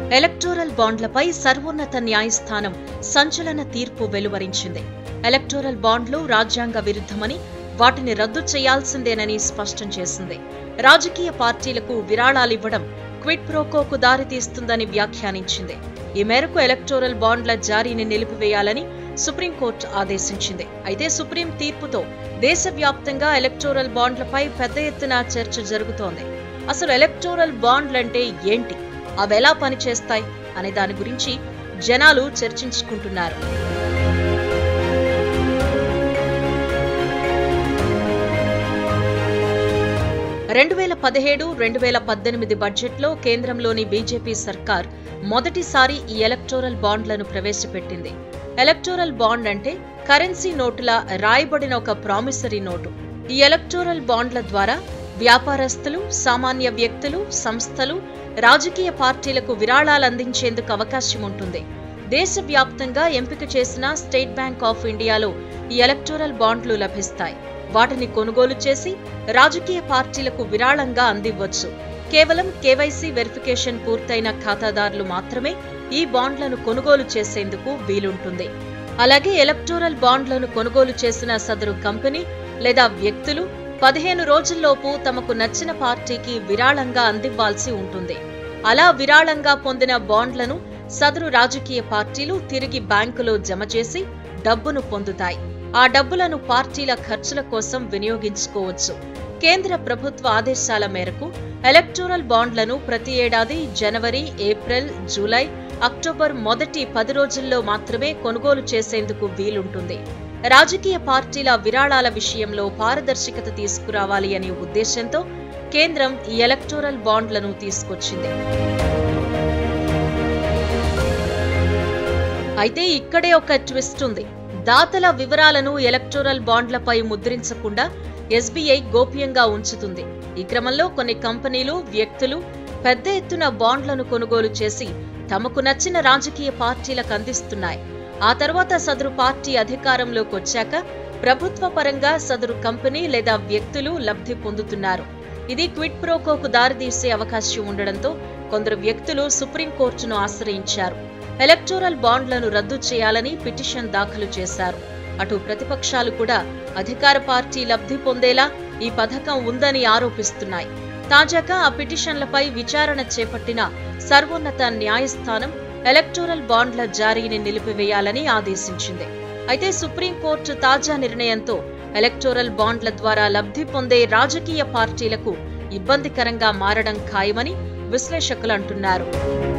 electoral బాండ్లపై సర్వోన్నత న్యాయస్థానం సంచలన తీర్పు వెలువరించింది ఎలక్టోరల్ బాండ్లు రాజ్యాంగ విరుద్ధమని వాటిని రద్దు చేయాల్సిందేనని స్పష్టం చేసింది రాజకీయ పార్టీలకు విరాళాలివ్వడం క్విడ్ ప్రోకోకు దారితీస్తుందని వ్యాఖ్యానించింది ఈ మేరకు ఎలక్టోరల్ బాండ్ల జారీని నిలిపివేయాలని సుప్రీంకోర్టు ఆదేశించింది అయితే సుప్రీం తీర్పుతో దేశవ్యాప్తంగా ఎలక్టోరల్ బాండ్లపై పెద్ద ఎత్తున చర్చ జరుగుతోంది అసలు ఎలక్టోరల్ బాండ్లంటే ఏంటి అవెలా పనిచేస్తాయి అనే దాని గురించి జనాలు చర్చించుకుంటున్నారు రెండు వేల పదిహేడు రెండు వేల పద్దెనిమిది బడ్జెట్లో కేంద్రంలోని బీజేపీ సర్కార్ మొదటిసారి ఈ ఎలక్టోరల్ బాండ్లను ప్రవేశపెట్టింది ఎలక్టోరల్ బాండ్ అంటే కరెన్సీ నోటులా రాయబడిన ఒక ప్రామిసరీ నోటు ఈ ఎలక్టోరల్ బాండ్ల ద్వారా వ్యాపారస్తులు సామాన్య వ్యక్తులు సంస్థలు రాజకీయ పార్టీలకు విరాళాలు అందించేందుకు అవకాశం ఉంటుంది దేశవ్యాప్తంగా ఎంపిక చేసిన స్టేట్ బ్యాంక్ ఆఫ్ ఇండియాలో ఈ ఎలక్టోరల్ బాండ్లు లభిస్తాయి వాటిని కొనుగోలు చేసి రాజకీయ పార్టీలకు విరాళంగా అందివ్వచ్చు కేవలం కేవైసీ వెరిఫికేషన్ పూర్తయిన ఖాతాదారులు మాత్రమే ఈ బాండ్లను కొనుగోలు చేసేందుకు వీలుంటుంది అలాగే ఎలక్టోరల్ బాండ్లను కొనుగోలు చేసిన సదరు కంపెనీ లేదా వ్యక్తులు పదిహేను రోజుల్లోపు తమకు నచ్చిన పార్టీకి విరాళంగా అందివ్వాల్సి ఉంటుంది అలా విరాళంగా పొందిన బాండ్లను సదరు రాజకీయ పార్టీలు తిరిగి బ్యాంకులో జమ చేసి డబ్బును పొందుతాయి ఆ డబ్బులను పార్టీల ఖర్చుల కోసం వినియోగించుకోవచ్చు కేంద్ర ప్రభుత్వ ఆదేశాల మేరకు ఎలక్టోరల్ బాండ్లను ప్రతి ఏడాది జనవరి ఏప్రిల్ జూలై అక్టోబర్ మొదటి పది రోజుల్లో మాత్రమే కొనుగోలు చేసేందుకు వీలుంటుంది రాజకీయ పార్టీల విరాళాల విషయంలో పారదర్శకత తీసుకురావాలి అనే ఉద్దేశంతో కేంద్రం ఈ ఎలక్టోరల్ బాండ్లను తీసుకొచ్చింది అయితే ఇక్కడే ఒక ట్విస్ట్ ఉంది దాతల వివరాలను ఎలక్టోరల్ బాండ్లపై ముద్రించకుండా ఎస్బీఐ గోప్యంగా ఉంచుతుంది ఈ క్రమంలో కొన్ని కంపెనీలు వ్యక్తులు పెద్ద ఎత్తున బాండ్లను కొనుగోలు చేసి తమకు నచ్చిన రాజకీయ పార్టీలకు అందిస్తున్నాయి ఆ తర్వాత సదరు పార్టీ అధికారంలోకి వచ్చాక ప్రభుత్వ పరంగా సదరు కంపెనీ లేదా వ్యక్తులు లబ్ధి పొందుతున్నారు ఇది క్విడ్ ప్రోకోకు దారితీసే అవకాశం ఉండడంతో కొందరు వ్యక్తులు సుప్రీంకోర్టును ఆశ్రయించారు ఎలక్టోరల్ బాండ్లను రద్దు చేయాలని పిటిషన్ దాఖలు చేశారు అటు ప్రతిపక్షాలు కూడా అధికార పార్టీ లబ్ధి పొందేలా ఈ పథకం ఉందని ఆరోపిస్తున్నాయి తాజాగా ఆ పిటిషన్లపై విచారణ చేపట్టిన సర్వోన్నత న్యాయస్థానం ఎలక్టోరల్ బాండ్ల జారీని నిలిపివేయాలని ఆదేశించింది అయితే సుప్రీంకోర్టు తాజా నిర్ణయంతో ఎలక్టోరల్ బాండ్ల ద్వారా లబ్ధి పొందే రాజకీయ పార్టీలకు ఇబ్బందికరంగా మారడం ఖాయమని విశ్లేషకులు అంటున్నారు